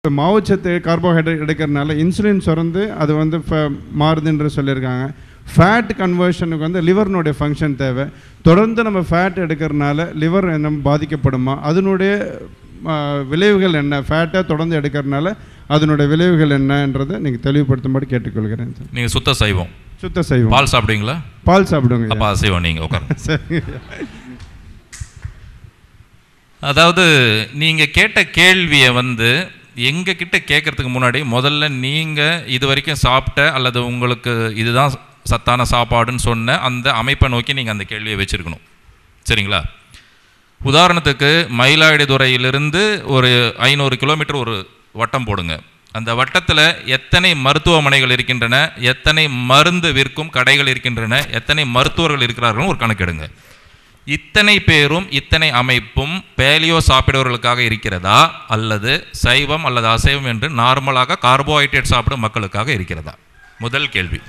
இப்போ மாவுச்சத்து கார்போஹைட்ரேட் எடுக்கிறதுனால இன்சுலின் சுரந்து அது வந்து இப்போ மாறுதுன்ற சொல்லியிருக்காங்க ஃபேட் கன்வர்ஷனுக்கு வந்து லிவர்னுடைய ஃபங்க்ஷன் தேவை தொடர்ந்து நம்ம ஃபேட் எடுக்கிறதுனால லிவர் என்ன பாதிக்கப்படுமா அதனுடைய ஆ, விளைவுகள் என்ன ஃபேட்டை தொடர்ந்து எடுக்கிறதுனால அதனுடைய விளைவுகள் என்னன்றதை நீங்கள் தெளிவுபடுத்தும்படி கேட்டுக்கொள்கிறேன் சார் நீங்கள் சுத்த சைவம் சுத்த செய்வோம் பால் சாப்பிடுவீங்களா பால் சாப்பிடுங்க அப்போ அசைவம் நீங்கள் உட்காருங்க சரிங்க அதாவது நீங்கள் கேட்ட கேள்வியை வந்து எங்கள் கிட்ட கேட்கறதுக்கு முன்னாடி முதல்ல நீங்கள் இது வரைக்கும் சாப்பிட்ட அல்லது உங்களுக்கு இதுதான் சத்தான சாப்பாடுன்னு சொன்ன அந்த அமைப்பை நோக்கி நீங்கள் அந்த கேள்வியை வச்சுருக்கணும் சரிங்களா உதாரணத்துக்கு மயிலாடுதுறையிலிருந்து ஒரு ஐநூறு கிலோமீட்டர் ஒரு வட்டம் போடுங்க அந்த வட்டத்தில் எத்தனை மருத்துவமனைகள் இருக்கின்றன எத்தனை மருந்து விற்கும் கடைகள் இருக்கின்றன எத்தனை மருத்துவர்கள் இருக்கிறார்கள் ஒரு கணக்கெடுங்க இத்தனை பேரும் இத்தனை அமைப்பும் பேலியோ சாப்பிடுவர்களுக்காக இருக்கிறதா அல்லது சைவம் அல்லது அசைவம் என்று நார்மலாக கார்போஹைட்ரேட் சாப்பிடும் மக்களுக்காக இருக்கிறதா முதல் கேள்வி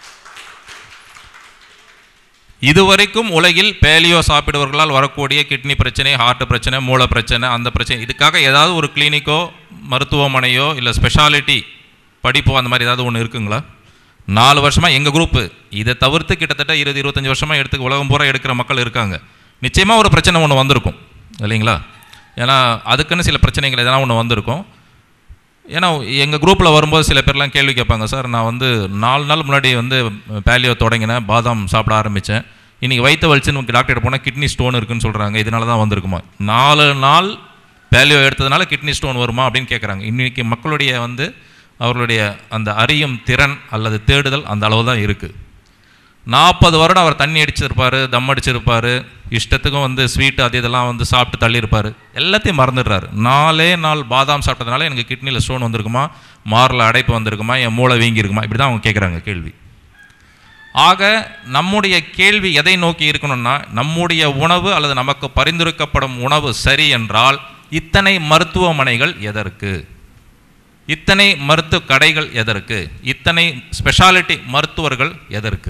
இதுவரைக்கும் உலகில் பேலியோ சாப்பிடுவர்களால் வரக்கூடிய கிட்னி பிரச்சனை ஹார்ட் பிரச்சனை மூளை பிரச்சனை அந்த பிரச்சனை இதுக்காக ஏதாவது ஒரு கிளினிக்கோ மருத்துவமனையோ இல்லை ஸ்பெஷாலிட்டி படிப்போ அந்த மாதிரி ஏதாவது ஒன்று இருக்குங்களா நாலு வருஷமாக எங்கள் குரூப்பு இதை தவிர்த்து கிட்டத்தட்ட இருபது இருபத்தஞ்சி வருஷமாக எடுத்து உலகம் பூரா எடுக்கிற மக்கள் இருக்காங்க நிச்சயமாக ஒரு பிரச்சனை ஒன்று வந்திருக்கும் இல்லைங்களா ஏன்னா அதுக்குன்னு சில பிரச்சனைகள் எதனா ஒன்று வந்திருக்கும் ஏன்னா எங்கள் குரூப்பில் வரும்போது சில பேர்லாம் கேள்வி கேட்பாங்க சார் நான் வந்து நாலு நாள் முன்னாடி வந்து பேலியோ தொடங்கினேன் பாதாம் சாப்பிட ஆரம்பித்தேன் இன்றைக்கி வயிற்று வலிச்சுன்னு டாக்டர் போனால் கிட்னி ஸ்டோன் இருக்குன்னு சொல்கிறாங்க இதனால தான் வந்திருக்குமா நாலு நாள் பேலியோ எடுத்ததுனால கிட்னி ஸ்டோன் வருமா அப்படின்னு கேட்குறாங்க இன்றைக்கி மக்களுடைய வந்து அவர்களுடைய அந்த அறியும் திறன் அல்லது தேடுதல் அந்த அளவு தான் இருக்குது நாற்பது வருடம் அவர் தண்ணி அடிச்சிருப்பார் தம் அடிச்சிருப்பார் இஷ்டத்துக்கும் வந்து ஸ்வீட்டு அது இதெல்லாம் வந்து சாப்பிட்டு தள்ளியிருப்பார் எல்லாத்தையும் மறந்துடுறாரு நாலே நாள் பாதாம் சாப்பிட்டதுனால எனக்கு கிட்னியில் ஸ்டோன் வந்திருக்குமா மாரில் அடைப்பு வந்திருக்குமா என் மூளை வீங்கியிருக்குமா இப்படி தான் அவங்க கேட்குறாங்க கேள்வி ஆக நம்முடைய கேள்வி எதை நோக்கி இருக்கணும்னா நம்முடைய உணவு அல்லது நமக்கு பரிந்துரைக்கப்படும் உணவு சரி என்றால் இத்தனை மருத்துவமனைகள் எதற்கு இத்தனை மருத்துவ கடைகள் எதற்கு இத்தனை ஸ்பெஷாலிட்டி மருத்துவர்கள் எதற்கு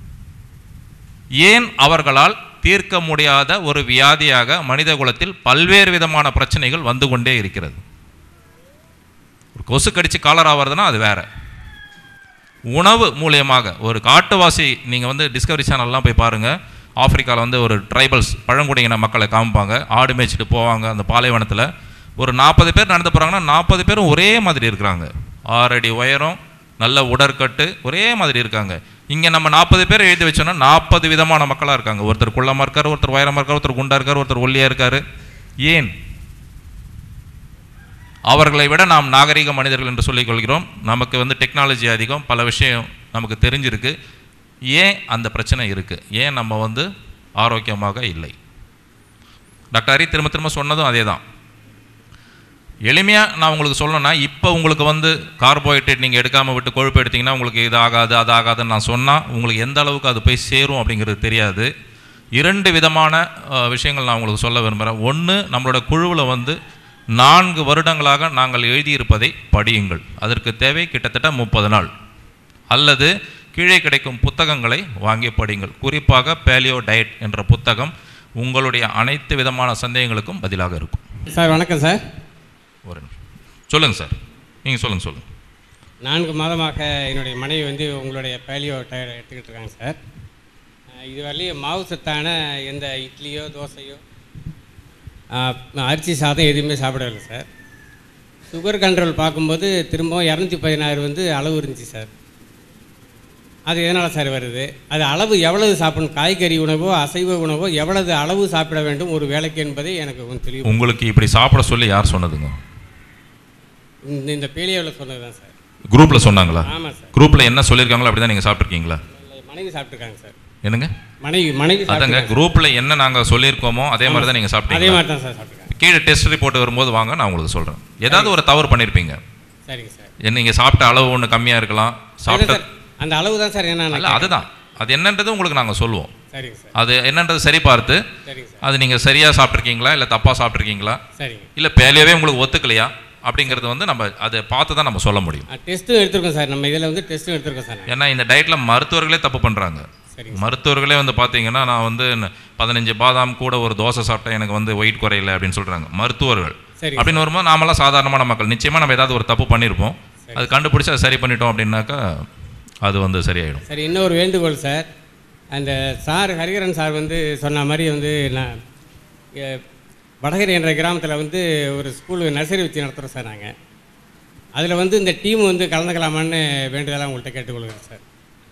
ஏன் அவர்களால் தீர்க்க முடியாத ஒரு வியாதியாக மனித குலத்தில் பல்வேறு விதமான பிரச்சனைகள் வந்து கொண்டே இருக்கிறது ஒரு கொசு கடிச்சு காலரா வருதுன்னா அது வேற உணவு மூலியமாக ஒரு காட்டுவாசி நீங்கள் வந்து டிஸ்கவரி சேனல்லாம் போய் பாருங்கள் ஆப்பிரிக்காவில் வந்து ஒரு ட்ரைபல்ஸ் பழங்குடியின மக்களை காமிப்பாங்க ஆடு மேய்ச்சிட்டு போவாங்க அந்த பாலைவனத்தில் ஒரு நாற்பது பேர் நடந்து போகிறாங்கன்னா நாற்பது பேரும் ஒரே மாதிரி இருக்கிறாங்க ஆறு அடி உயரம் நல்ல உடற்கட்டு ஒரே மாதிரி இருக்காங்க இங்கே நம்ம நாற்பது பேர் எழுதி வச்சோன்னா நாற்பது விதமான மக்களாக இருக்காங்க ஒருத்தர் குள்ளமாக இருக்கார் ஒருத்தர் உயரமாக இருக்கார் ஒருத்தர் குண்டா இருக்கார் ஒருத்தர் ஒல்லியாக இருக்கார் ஏன் அவர்களை விட நாம் நாகரிக மனிதர்கள் என்று சொல்லிக் கொள்கிறோம் நமக்கு வந்து டெக்னாலஜி அதிகம் பல விஷயம் நமக்கு தெரிஞ்சிருக்கு ஏன் அந்த பிரச்சனை இருக்குது ஏன் நம்ம வந்து ஆரோக்கியமாக இல்லை டாக்டர் ஹரி திரும்ப திரும்ப சொன்னதும் அதே தான் எளிமையாக நான் உங்களுக்கு சொல்லணும்னா இப்போ உங்களுக்கு வந்து கார்போஹைட்ரேட் நீங்கள் எடுக்காமல் விட்டு கொழுப்பு எடுத்தீங்கன்னா உங்களுக்கு இது ஆகாது அது ஆகாதுன்னு நான் சொன்னால் உங்களுக்கு எந்த அளவுக்கு அது போய் சேரும் அப்படிங்கிறது தெரியாது இரண்டு விதமான அஹ், விஷயங்கள் நான் உங்களுக்கு சொல்ல விரும்புகிறேன் ஒன்று நம்மளோட குழுவில் வந்து நான்கு வருடங்களாக நாங்கள் எழுதியிருப்பதை படியுங்கள் அதற்கு தேவை கிட்டத்தட்ட முப்பது நாள் அல்லது கீழே கிடைக்கும் புத்தகங்களை வாங்கி படியுங்கள் குறிப்பாக பேலியோ டயட் என்ற புத்தகம் உங்களுடைய அனைத்து விதமான சந்தேகங்களுக்கும் பதிலாக இருக்கும் சார் வணக்கம் சார் ஒரு நிமிஷம் சொல்லுங்கள் சார் நீங்கள் சொல்லுங்கள் சொல்லுங்கள் நான்கு மாதமாக என்னுடைய மனைவி வந்து உங்களுடைய பேலியோ டயர் எடுத்துக்கிட்டு இருக்காங்க சார் அஹ் இதுவரையிலும் மாவு சத்தான எந்த இட்லியோ தோசையோ அஹ், அரிசி சாதம் எதுவுமே சாப்பிடவில்லை சார் சுகர் கண்ட்ரோல் பார்க்கும்போது திரும்பவும் இரநூத்தி பதினாறு வந்து அளவு இருந்துச்சு சார் அது எதனால் சார் வருது அது அளவு எவ்வளவு சாப்பிடணும் காய்கறி உணவோ அசைவ உணவோ எவ்வளவு அளவு சாப்பிட வேண்டும் ஒரு வேலைக்கு என்பதை எனக்கு கொஞ்சம் தெளிவு உங்களுக்கு இப்படி சாப்பிட சொல்லி யார் சொன்னதுங்க இந்த இந்த பேலியோவில் சொன்னது தான் சார் குரூப்பில் சொன்னாங்களா ஆமாம் சார் குரூப்பில் என்ன சொல்லியிருக்காங்களோ அப்படி தான் நீங்கள் சாப்பிட்ருக்கீங்களா மனைவி சாப்பிட்ருக்காங்க சார் என்னங்க மனைவி மனைவி அதாங்க சாப்பிட்ருக்காங்க குரூப்பில் என்ன நாங்கள் சொல்லியிருக்கோமோ அதே மாதிரி தான் நீங்கள் அதே சாப்பிட்டீங்க மாதிரி தான் சார் சாப்பிட்ருக்காங்க கீழே டெஸ்ட் ரிப்போர்ட் வரும்போது வாங்க நான் உங்களுக்கு சொல்கிறேன் ஏதாவது ஒரு தவறு பண்ணியிருப்பீங்க சரிங்க சார் என்ன நீங்கள் சாப்பிட்ட அளவு ஒன்று கம்மியாக இருக்கலாம் இல்லை சாப்பிட்ட சார் அந்த அளவு தான் சார் என்ன அல்ல அதுதான் அது என்னன்றது உங்களுக்கு நாங்கள் சொல்லுவோம் சரிங்க சார் அது என்னன்றது சரி பார்த்து சரிங்க சார் அது நீங்கள் சரியாக சாப்பிட்ருக்கீங்களா இல்லை தப்பாக சாப்பிட்ருக்கீங்களா சரிங்க இல்லை பேலியவே உங்களுக்கு ஒத்துக்கலையா அப்படிங்கிறது வந்து நம்ம அதை பார்த்து தான் நம்ம சொல்ல முடியும் டெஸ்ட்டும் எடுத்திருக்கோம் சார் நம்ம இதில் வந்து டெஸ்ட்டும் எடுத்திருக்கோம் சார் ஏன்னா இந்த டயட்டில் மருத்துவர்களே தப்பு பண்ணுறாங்க சரிங்க மருத்துவர்களே வந்து பார்த்தீங்கன்னா நான் வந்து ந- பதினஞ்சு பாதாம் கூட ஒரு தோசை சாப்பிட்டேன் எனக்கு வந்து வெயிட் குறையல அப்படின்னு சொல்கிறாங்க மருத்துவர்கள் சரி அப்படின்னு வரும்போது நாமெல்லாம் சாதாரணமான மக்கள் நிச்சயமாக நம்ம ஏதாவது ஒரு தப்பு பண்ணியிருப்போம் அது கண்டுபிடிச்சி அதை சரி பண்ணிட்டோம் அப்படின்னாக்கா அது வந்து சரியாயிடும் சரி இன்னொரு வேண்டுகோள் சார் அந்த சார் ஹரிகரன் சார் வந்து சொன்ன மாதிரி வந்து நான் இங்க வடகரி என்ற கிராமத்தில் வந்து ஒரு ஸ்கூல் நர்சரி வச்சு நடத்துகிறோம் சார் நாங்கள் அதில் வந்து இந்த டீம் வந்து கலந்துக்கலாமான்னு வேண்டுதலாக உங்கள்கிட்ட கேட்டுக்கொள்கிறேன் சார்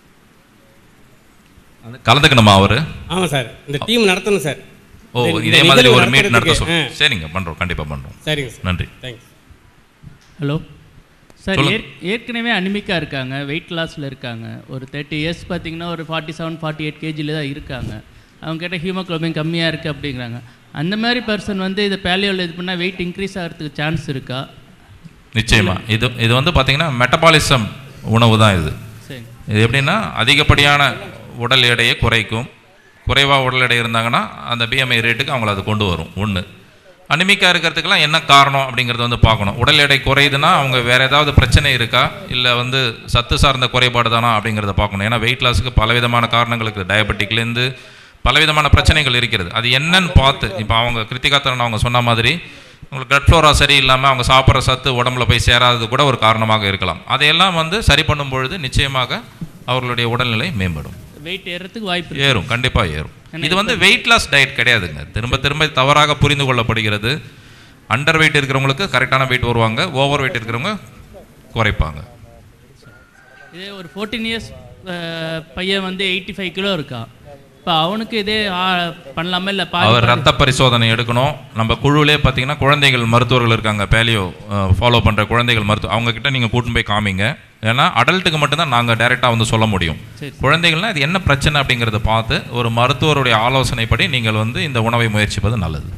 கலந்துக்கணுமா அவர் ஆமாம் சார் இந்த டீம் நடத்தணும் சார் ஓ இந்த- இதே இந்த மாதிரி நிகழ்வு ஒரு மீட் நடத்த நடத்துறதுக்கு, சொல்லுங்க ஆ. சரிங்க பண்ணுறோம் கண்டிப்பாக பண்ணுறோம் சரிங்க சார் நன்றி தேங்க்ஸ் ஹலோ சார் சொல்லுங்க. ஏற் ஏற்கனவே அனிமிக்காக இருக்காங்க வெயிட் லாஸில் இருக்காங்க ஒரு தேர்ட்டி இயர்ஸ் பார்த்தீங்கன்னா ஒரு ஃபார்ட்டி செவன் ஃபார்ட்டி எயிட் கேஜியில் தான் இருக்காங்க அவங்க கிட்ட ஹீமோக்ளோபின் கம்மியாக இருக்குது அப்படிங்கிறாங்க அந்த மாதிரி பர்சன் வந்து இதை பேலியோவில் இது பண்ணால் வெயிட் இன்க்ரீஸ் ஆகிறதுக்கு சான்ஸ் இருக்கா நிச்சயமா இது இது வந்து பார்த்தீங்கன்னா மெட்டபாலிசம் உணவு தான் இது சரி இது எப்படின்னா அதிகப்படியான உடல் எடையை குறைக்கும் குறைவாக உடல் எடை இருந்தாங்கன்னா அந்த பிஎம்ஐ ரேட்டுக்கு அவங்கள அது கொண்டு வரும் ஒன்று அனிமிக்காக இருக்கிறதுக்கெல்லாம் என்ன காரணம் அப்படிங்கிறத வந்து பார்க்கணும் உடல் எடை குறையுதுன்னா அவங்க வேறு ஏதாவது பிரச்சனை இருக்கா இல்லை வந்து சத்து சார்ந்த குறைபாடு தானா அப்படிங்கிறத பார்க்கணும் ஏன்னா வெயிட் லாஸுக்கு பலவிதமான காரணங்கள் இருக்குது டயபெட்டிக்லேருந்து பலவிதமான பிரச்சனைகள் இருக்கிறது அது என்னன்னு பார்த்து இப்போ அவங்க கிருத்திகா தரன் அவங்க சொன்ன மாதிரி உங்களுக்கு பிளட் ஃப்ளோரா சரியில்லாமல் அவங்க சாப்பிட்ற சத்து உடம்புல போய் சேராதது கூட ஒரு காரணமாக இருக்கலாம் அதையெல்லாம் வந்து சரி பண்ணும் பொழுது நிச்சயமாக அவர்களுடைய உடல்நிலை மேம்படும் வெயிட் ஏறதுக்கு வாய்ப்பு இருக்கு ஏறும் கண்டிப்பாக ஏறும் இது வந்து வெயிட் லாஸ் டயட் கிடையாதுங்க திரும்ப திரும்ப தவறாக புரிந்து கொள்ளப்படுகிறது அண்டர் வெயிட் இருக்கிறவங்களுக்கு கரெக்டான வெயிட் வருவாங்க ஓவர் வெயிட் இருக்கிறவங்க குறைப்பாங்க இதே ஒரு ஃபோர்டீன் இயர்ஸ் பையன் வந்து எயிட்டி ஃபைவ் கிலோ இருக்கான் இப்போ அவனுக்கு இதே ஆ, பண்ணலாமா இல்லை பாதி அவர் ரத்த பரிசோதனை எடுக்கணும் நம்ம குழுவிலே பார்த்தீங்கன்னா குழந்தைகள் மருத்துவர்கள் இருக்காங்க பேலியோ ஃபாலோ பண்ணுற குழந்தைகள் மருத்துவ அவங்க கிட்ட நீங்கள் கூட்டின்னு போய் காமிங்க ஏன்னா அடல்ட்டுக்கு மட்டும்தான் நாங்கள் டைரெக்டாக வந்து சொல்ல முடியும் சரி. குழந்தைகள்னா இது என்ன பிரச்சனை அப்படிங்கிறத பார்த்து ஒரு மருத்துவருடைய ஆலோசனைப்படி நீங்கள் வந்து இந்த உணவை முயற்சிப்பது நல்லது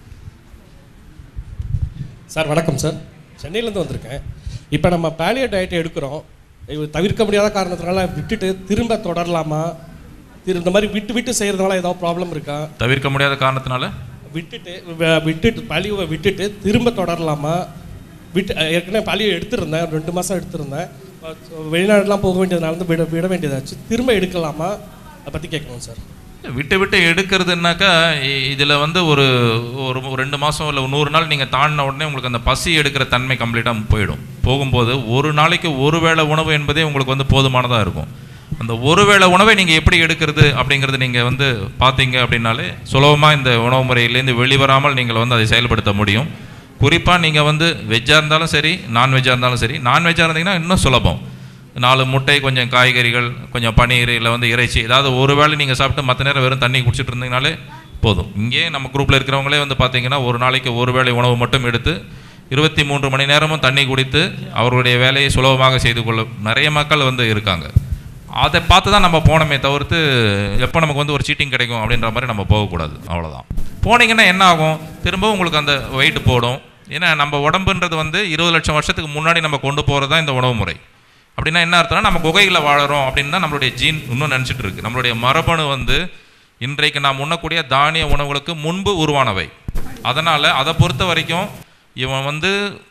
சார் வணக்கம் சார் சென்னையிலேருந்து வந்திருக்கேன் இப்போ நம்ம பேலியோ டயட் எடுக்கிறோம் இது தவிர்க்க முடியாத காரணத்தினால விட்டுட்டு திரும்ப தொடரலாமா திரு இந்த மாதிரி விட்டு விட்டு செய்கிறதுனால ஏதாவது ப்ராப்ளம் இருக்கா தவிர்க்க முடியாத காரணத்தினால விட்டுட்டு வ- விட்டுட்டு பாலியோவை விட்டுட்டு திரும்ப தொடரலாமா விட்டு ஏற்கனவே பாலியோ எடுத்திருந்தேன் ரெண்டு மாதம் எடுத்திருந்தேன் அஹ் வெளிநாடுலாம் போக வேண்டியதுனால வந்து விட விட வேண்டியதாச்சு திரும்ப எடுக்கலாமா அதை பற்றி கேட்கணும் சார் விட்டு விட்டு எடுக்கிறதுனாக்கா இதில் வந்து ஒரு ஒரு ஒரு ரெண்டு மாதம் இல்லை நூறு நாள் நீங்கள் தாண்டின உடனே உங்களுக்கு அந்த பசி எடுக்கிற தன்மை கம்ப்ளீட்டாக போயிடும் போகும்போது ஒரு நாளைக்கு ஒரு வேளை உணவு என்பதே உங்களுக்கு வந்து போதுமானதாக இருக்கும் அந்த ஒரு வேளை உணவை நீங்கள் எப்படி எடுக்கிறது அப்படிங்கிறது நீங்கள் வந்து பார்த்தீங்க அப்படின்னாலே சுலபமாக இந்த உணவு முறையிலேருந்து வெளிவராமல் நீங்கள் வந்து அதை செயல்படுத்த முடியும் குறிப்பாக நீங்கள் வந்து வெஜ்ஜாக இருந்தாலும் சரி நான்வெஜ்ஜாக இருந்தாலும் சரி நான்வெஜ்ஜாக இருந்தீங்கன்னா இன்னும் சுலபம் நாலு முட்டை கொஞ்சம் காய்கறிகள் கொஞ்சம் பன்னீர் இல்லை வந்து இறைச்சி ஏதாவது ஒரு வேளை நீங்கள் சாப்பிட்டு மற்ற நேரம் வெறும் தண்ணி குடிச்சிட்டு இருந்தீங்கனாலே போதும் இங்கே நம்ம குரூப்பில் இருக்கிறவங்களே வந்து பார்த்தீங்கன்னா ஒரு நாளைக்கு ஒரு வேளை உணவு மட்டும் எடுத்து இருபத்தி மூன்று மணி நேரமும் தண்ணி குடித்து அவர்களுடைய வேலையை சுலபமாக செய்து கொள்ள நிறைய மக்கள் வந்து இருக்காங்க அதை பார்த்து தான் நம்ம போனோமே தவிர்த்து எப்போ நமக்கு வந்து ஒரு சீட்டிங் கிடைக்கும் அப்படின்ற மாதிரி நம்ம போகக்கூடாது அவ்வளோதான் போனீங்கன்னா என்ன ஆகும் திரும்பவும் உங்களுக்கு அந்த வெயிட் போடும் ஏன்னா நம்ம உடம்புன்றது வந்து இருபது லட்சம் வருஷத்துக்கு முன்னாடி நம்ம கொண்டு போகிறது தான் இந்த உணவு முறை அப்படின்னா என்ன அர்த்தம்னா நம்ம குகையில் வாழறோம் அப்படின்னு தான் நம்மளுடைய ஜீன் இன்னும் நினச்சிட்டு இருக்கு நம்மளுடைய மரபணு வந்து இன்றைக்கு நாம் உண்ணக்கூடிய தானிய உணவுகளுக்கு முன்பு உருவானவை அதனால் அதை பொறுத்த வரைக்கும் இவன் வந்து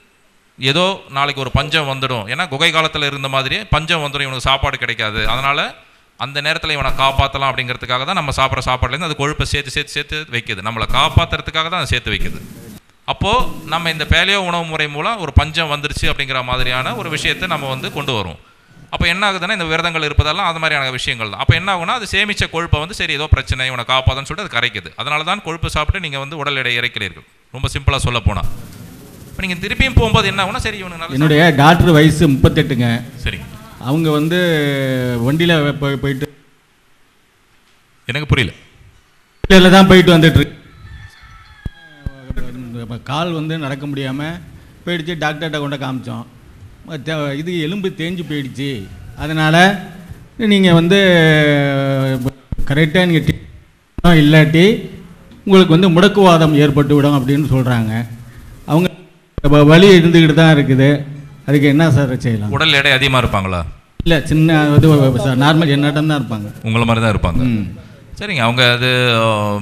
ஏதோ நாளைக்கு ஒரு பஞ்சம் வந்துடும் ஏன்னா குகை காலத்தில் இருந்த மாதிரியே பஞ்சம் வந்துடும் இவனுக்கு சாப்பாடு கிடைக்காது அதனால் அந்த நேரத்தில் இவனை காப்பாற்றலாம் அப்படிங்கிறதுக்காக தான் நம்ம சாப்பிட்ற சாப்பாடுலேருந்து அது கொழுப்பை சேர்த்து சேர்த்து சேர்த்து வைக்குது நம்மளை காப்பாற்றுறதுக்காக தான் அதை சேர்த்து வைக்குது அப்போது நம்ம இந்த பேலியோ உணவு முறை மூலம் ஒரு பஞ்சம் வந்துருச்சு அப்படிங்கிற மாதிரியான ஒரு விஷயத்தை நம்ம வந்து கொண்டு வரோம் அப்போ என்ன ஆகுதுன்னா இந்த விரதங்கள் இருப்பதெல்லாம் அது மாதிரியான விஷயங்கள் தான் அப்போ என்ன ஆகுனா அது சேமிச்ச கொழுப்பை வந்து சரி ஏதோ பிரச்சனை இவனை காப்பாதுன்னு சொல்லிட்டு அது கரைக்குது அதனால தான் கொழுப்பு சாப்பிட்டு நீங்கள் வந்து உடல் எடை இறைக்கிறீர்கள் ரொம்ப சிம்பிளாக சொல்ல போனால் இப்போ நீங்கள் திருப்பியும் போகும்போது என்ன ஆகுனா சரி இவனுக்கு நல்ல என்னுடைய டாக்டர் வயசு முப்பத்தெட்டுங்க சரி அவங்க வந்து வண்டியில் போய் போயிட்டு எனக்கு புரியல வண்டியில் தான் போயிட்டு வந்துட்டு இருக்கு. இப்ப கால் வந்து நடக்க முடியாமல் போயிடுச்சு டாக்டர்கிட்ட கொண்டு காமிச்சோம் மத்த- இது எலும்பு தேஞ்சு போயிடுச்சு அதனால் நீங்கள் வந்து கரெக்டாக நீங்கள் இல்லாட்டி உங்களுக்கு வந்து முடக்குவாதம் ஏற்பட்டு விடும் அப்படின்னு சொல்கிறாங்க அவங்க வ- வலி இருந்துக்கிட்டு தான் இருக்குது அதுக்கு என்ன சார் செய்யலாம் உடல் எடை அதிகமாக இருப்பாங்களா இல்லை சின்ன இது நார்மல் என்னட்டம் தான் இருப்பாங்க உங்களை மாதிரி தான் இருப்பாங்க ம் சரிங்க அவங்க அது அஹ்,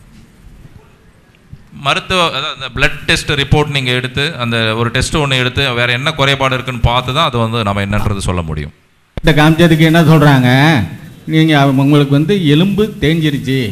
மருத்துவ அதாவது அந்த பிளட் டெஸ்ட் ரிப்போர்ட் நீங்கள் எடுத்து அந்த ஒரு டெஸ்ட் ஒன்று எடுத்து வேறு என்ன குறைபாடு இருக்குன்னு பார்த்து தான் அது வந்து நம்ம என்னன்றது சொல்ல முடியும் இந்த காமிச்சதுக்கு என்ன சொல்கிறாங்க நீங்கள் உங்களுக்கு வந்து எலும்பு தேஞ்சிருச்சு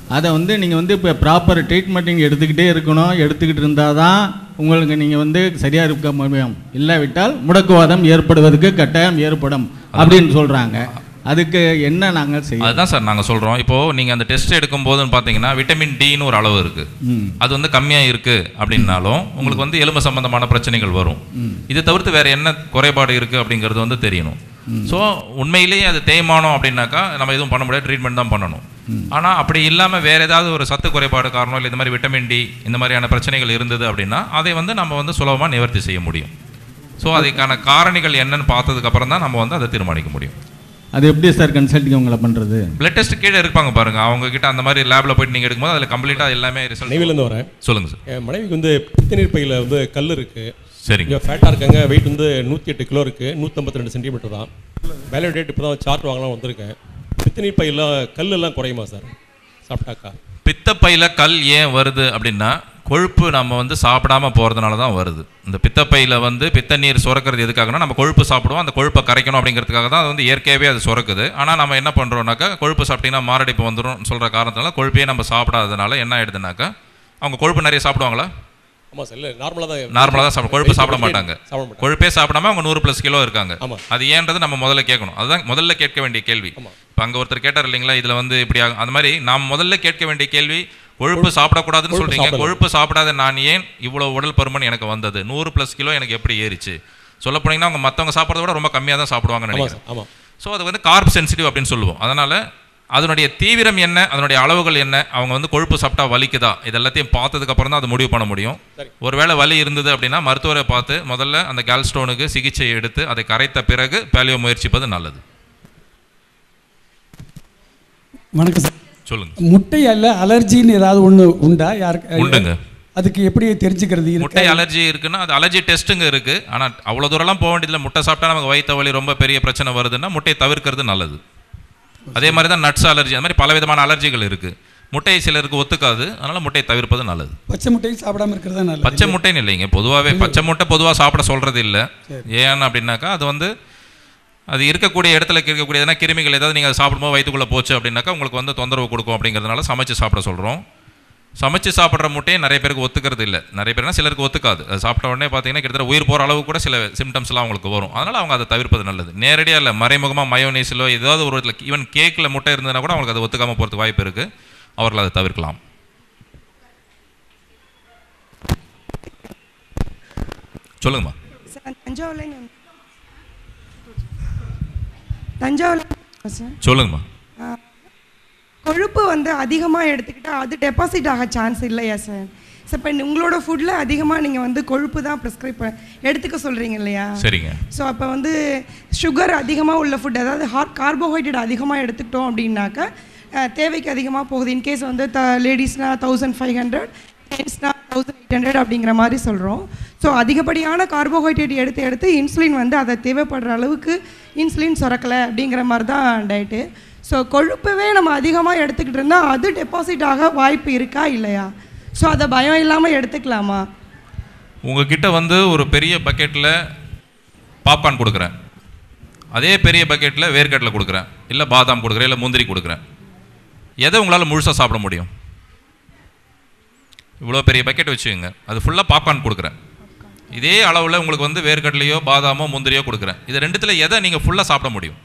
அதை வந்து நீங்கள் வந்து இப்போ ப்ராப்பர் ட்ரீட்மெண்ட் நீங்கள் எடுத்துக்கிட்டே இருக்கணும் எடுத்துக்கிட்டு இருந்தால் தான் உங்களுக்கு நீங்கள் வந்து சரியாக இருக்க முடியும் இல்லாவிட்டால் முடக்குவாதம் ஏற்படுவதற்கு கட்டாயம் ஏற்படும் அப்படின்னு சொல்கிறாங்க அதுக்கு என்ன நாங்கள் செய்ய அதுதான் சார் நாங்கள் சொல்கிறோம் இப்போது நீங்கள் அந்த டெஸ்ட் எடுக்கும்போதுன்னு பார்த்தீங்கன்னா விட்டமின் டின்னு ஒரு அளவு இருக்குது ம் அது வந்து கம்மியாக இருக்குது அப்படின்னாலும் உங்களுக்கு வந்து எலும்பு சம்பந்தமான பிரச்சனைகள் வரும் இது தவிர்த்து வேறு என்ன குறைபாடு இருக்குது அப்படிங்கிறது வந்து தெரியணும் ஸோ உண்மையிலேயே அது தேய்மானம் அப்படின்னாக்கா நம்ம எதுவும் பண்ண முடியாது ட்ரீட்மெண்ட் தான் பண்ணணும் ஆனால் அப்படி இல்லாமல் வேறு ஏதாவது ஒரு சத்து குறைபாடு காரணம் இல்லை இந்த மாதிரி விட்டமின் டி இந்த மாதிரியான பிரச்சனைகள் இருந்தது அப்படின்னா அதை வந்து நம்ம வந்து சுலபமாக நிவர்த்தி செய்ய முடியும் ஸோ அதுக்கான காரணிகள் என்னன்னு பார்த்ததுக்கு அப்புறம் தான் நம்ம வந்து அதை தீர்மானிக்க முடியும் அது எப்படி சார் கன்சல்டிங் உங்களை பண்ணுறது பிளட் டெஸ்ட் கீழே இருப்பாங்க பாருங்க அவங்க கிட்ட அந்த மாதிரி லேப்ல போயிட்டு நீங்க எடுக்கும்போது அதில் கம்ப்ளீட்டாக எல்லாமே ரிசல்ட் நெய்வேலேருந்து வரேன் சொல்லுங்க சார் என் மனைவிக்கு வந்து பித்தநீர் பையில் வந்து கல் இருக்குது சரிங்க இங்கே ஃபேட்டாக இருக்காங்க வெயிட் வந்து நூற்றி எட்டு கிலோ இருக்குது நூற்றம்பத்தி ரெண்டு சென்டிமீட்டர் தான் வேலை டேட் இப்போ தான் சார்ட் வாங்கலாம் வந்திருக்கேன் பித்தநீர் பையில் கல் எல்லாம் குறையுமா சார் சாப்பிட்டாக்கா பித்தப்பையில கல் ஏன் வருது அப்படின்னா கொழுப்பு நம்ம வந்து சாப்பிடாம போகிறதுனால தான் வருது இந்த பித்தப்பையில் வந்து பித்த நீர் சுரக்கிறது எதுக்காகனா நம்ம கொழுப்பு சாப்பிடுவோம் அந்த கொழுப்பை கரைக்கணும் அப்படிங்கிறதுக்காக தான் அது வந்து இயற்கையாகவே அது சுரக்குது ஆனால் நம்ம என்ன பண்ணுறோம்னாக்கா கொழுப்பு சாப்பிட்டீங்கன்னா மாரடைப்பு வந்துடும் சொல்கிற காரணத்தினால கொழுப்பையே நம்ம சாப்பிடாததுனால என்ன ஆயிடுதுனாக்கா அவங்க கொழுப்பு நிறைய சாப்பிடுவாங்களா ஆமாம் சார் இல்லை நார்மலாக தான் நார்மலாக தான் சாப்பிடும் கொழுப்பு சாப்பிட மாட்டாங்க சாப்பிட மாட்டாங்க கொழுப்பே சாப்பிடாம அவங்க நூறு ப்ளஸ் கிலோ இருக்காங்க ஆமா. அது ஏன்றது நம்ம முதல்ல கேட்கணும் அதுதான் முதல்ல கேட்க வேண்டிய கேள்வி ஆமா. இப்போ அங்கே ஒருத்தர் கேட்டார் இல்லைங்களா இதில் வந்து இப்படி ஆகும் அந்த மாதிரி நாம் முதல்ல கேட்க வேண்டிய கேள்வி கொழுப்பு சாப்பிடக்கூடாதுன்னு கொழுப்பு சொல்றீங்க சாப்பிடலாம். கொழுப்பு சாப்பிடாத நான் ஏன் இவ்வளோ உடல் பருமன் எனக்கு வந்தது நூறு ப்ளஸ் கிலோ எனக்கு எப்படி ஏறிச்சு சொல்ல போனீங்கன்னா அவங்க மற்றவங்க சாப்பிட்றத விட ரொம்ப கம்மியாக தான் சாப்பிடுவாங்கன்னு ஆமாம் நினைக்கிறேன் சார் ஆமாம் ஸோ அது வந்து கார்ப் சென்சிட்டிவ் அப்படின்னு சொல்லுவோம் அதனால் அதனுடைய தீவிரம் என்ன அதனுடைய அளவுகள் என்ன அவங்க வந்து கொழுப்பு சாப்பிட்டா வலிக்குதா இது எல்லாத்தையும் பார்த்ததுக்கு அப்புறம் தான் அது முடிவு பண்ண முடியும் சரி. ஒருவேளை வலி இருந்தது அப்படின்னா மருத்துவரை பார்த்து முதல்ல அந்த கேல் ஸ்டோனுக்கு சிகிச்சை எடுத்து அதை கரைத்த பிறகு பேலியோ முயற்சிப்பது நல்லது வணக்கம் சார் சொல்லுங்க முட்டையால அலர்ஜின்னு ஏதாவது ஒன்று உண்டா யாருக்கு உண்டுங்க அதுக்கு எப்படி தெரிஞ்சுக்கிறது முட்டை இருக்கா அலர்ஜி இருக்குன்னா அது அலர்ஜி டெஸ்ட்டுங்க இருக்கு ஆனால் அவ்வளோ தூரம்லாம் போக வேண்டியதில்லை முட்டை சாப்பிட்டா நமக்கு வயிற்று வலி ரொம்ப பெரிய பிரச்சனை வருதுன்னா முட்டையை தவிர்க்கிறது நல்லது அதே மாதிரி தான் நட்ஸ் அலர்ஜி அந்த மாதிரி பல விதமான அலர்ஜிகள் இருக்கு முட்டையை சிலருக்கு ஒத்துக்காது அதனால முட்டையை தவிர்ப்பது நல்லது பச்சை முட்டையும் சாப்பிடாம இருக்கிறதா நல்லது பச்சை முட்டைன்னு இல்லைங்க பொதுவாகவே பச்சை முட்டை பொதுவாக சாப்பிட சொல்கிறது இல்லை ஏன் அப்படின்னாக்கா அது வந்து அது இருக்கக்கூடிய இடத்துல இருக்கக்கூடிய எதனா கிருமிகள் ஏதாவது நீங்கள் சாப்பிடும்போது வயிற்றுக்குள்ளே போச்சு அப்படின்னாக்கா உங்களுக்கு வந்து தொந்தரவு கொடுக்கும் அப்படிங்கிறதுனால சமைச்சு சாப்பிட சொல்கிறோம் சமைச்சு சாப்பிட்ற முட்டையை நிறைய பேருக்கு ஒத்துக்கிறது இல்லை நிறைய பேர்னா சிலருக்கு ஒத்துக்காது அது சாப்பிட்ட உடனே பார்த்தீங்கன்னா கிட்டத்தட்ட உயிர் போகிற அளவு கூட சில சிம்டம்ஸ்லாம் அவங்களுக்கு வரும் அதனால் அவங்க அதை தவிர்ப்பது நல்லது நேரடியாக இல்லை மறைமுகமாக மயோனீஸிலோ ஏதாவது ஒரு இடத்துல ஈவன் கேக்கில் முட்டை இருந்ததுன்னா கூட அவங்களுக்கு அது ஒத்துக்காமல் போகிறதுக்கு வாய்ப்பு இருக்குது அவர்கள் அதை தவிர்க்கலாம் சொல்லுங்கம்மா சார் தஞ்சாவூர்ல தஞ்சாவூர்ல சார் சொல்லுங்கம்மா கொழுப்பு வந்து அதிகமாக எடுத்துக்கிட்டா அது டெபாசிட் ஆக சான்ஸ் இல்லையா சார் சார் இப்போ உங்களோட ஃபுட்டில் அதிகமாக நீங்கள் வந்து கொழுப்பு தான் ப்ரிஸ்கிரைப் எடுத்துக்க சொல்கிறீங்க இல்லையா சரிங்க ஸோ அப்போ வந்து சுகர் அதிகமாக உள்ள ஃபுட் அதாவது ஹார்ட் கார்போஹைட்ரேட் அதிகமாக எடுத்துக்கிட்டோம் அப்படின்னாக்கா அஹ், தேவைக்கு அதிகமாக போகுது இன்கேஸ் வந்து த லேடிஸ்னா தௌசண்ட் ஃபைவ் ஹண்ட்ரட் ஜென்ஸ்னா தௌசண்ட் எயிட் ஹண்ட்ரட் அப்படிங்கிற மாதிரி சொல்கிறோம் ஸோ அதிகப்படியான கார்போஹைட்ரேட் எடுத்து எடுத்து இன்சுலின் வந்து அதை தேவைப்படுற அளவுக்கு இன்சுலின் சுரக்கலை அப்படிங்கிற மாதிரி தான் டயட்டு ஸோ கொழுப்பவே நம்ம அதிகமாக எடுத்துக்கிட்டு இருந்தால் அது டெபாசிட் ஆக வாய்ப்பு இருக்கா இல்லையா ஸோ அதை பயம் இல்லாமல் எடுத்துக்கலாமா உங்ககிட்ட வந்து ஒரு பெரிய பக்கெட்டில் பாப்கார்ன் கொடுக்குறேன் அதே பெரிய பக்கெட்டில் வேர்க்கடலை கொடுக்குறேன் இல்லை பாதாம் கொடுக்குறேன் இல்லை முந்திரி கொடுக்குறேன் எதை உங்களால் முழுசாக சாப்பிட முடியும் இவ்வளோ பெரிய பக்கெட் வச்சுக்கோங்க அது ஃபுல்லாக பாப்கார்ன் கொடுக்குறேன் இதே அளவில் உங்களுக்கு வந்து வேர்க்கடலையோ பாதாமோ முந்திரியோ கொடுக்குறேன் இது ரெண்டுத்தில் எதை நீங்கள் ஃபுல்லாக சாப்பிட முடியும்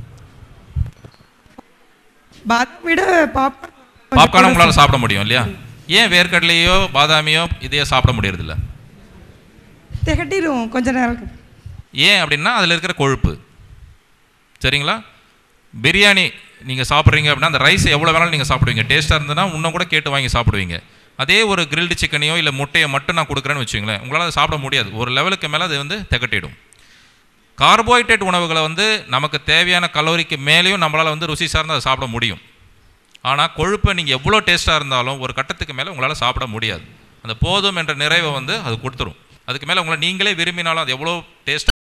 பாதாம் விட பாப்கார்ன் பாப்கார்ன் உங்களால் சாப்பிட முடியும் இல்லையா ஏன் வேர்க்கடலையோ பாதாமியோ இதையே சாப்பிட முடியறதில்ல திகட்டிடும் கொஞ்ச நேரம் ஏன் அப்படின்னா அதில் இருக்கிற கொழுப்பு சரிங்களா பிரியாணி நீங்கள் சாப்பிட்றீங்க அப்படின்னா அந்த ரைஸ் எவ்வளோ வேணாலும் நீங்கள் சாப்பிடுவீங்க டேஸ்ட்டாக இருந்ததுன்னா இன்னும் கூட கேட்டு வாங்கி சாப்பிடுவீங்க அதே ஒரு கிரில்டு சிக்கனையோ இல்லை முட்டையை மட்டும் நான் கொடுக்குறேன்னு வச்சுங்களேன் உங்களால் அதை சாப்பிட முடியாது ஒரு லெவலுக்கு மேலே அது வந்து திகட்டிடும் கார்போஹைட்ரேட் உணவுகளை வந்து நமக்கு தேவையான கலோரிக்கு மேலேயும் நம்மளால் வந்து ருசி சார்ந்து அதை சாப்பிட முடியும் ஆனால் கொழுப்பை நீங்கள் எவ்வளோ டேஸ்ட்டாக இருந்தாலும் ஒரு கட்டத்துக்கு மேலே உங்களால் சாப்பிட முடியாது அந்த போதும் என்ற நிறைவை வந்து அது கொடுத்துரும் அதுக்கு மேலே உங்களை நீங்களே விரும்பினாலும் அது எவ்வளோ டேஸ்ட்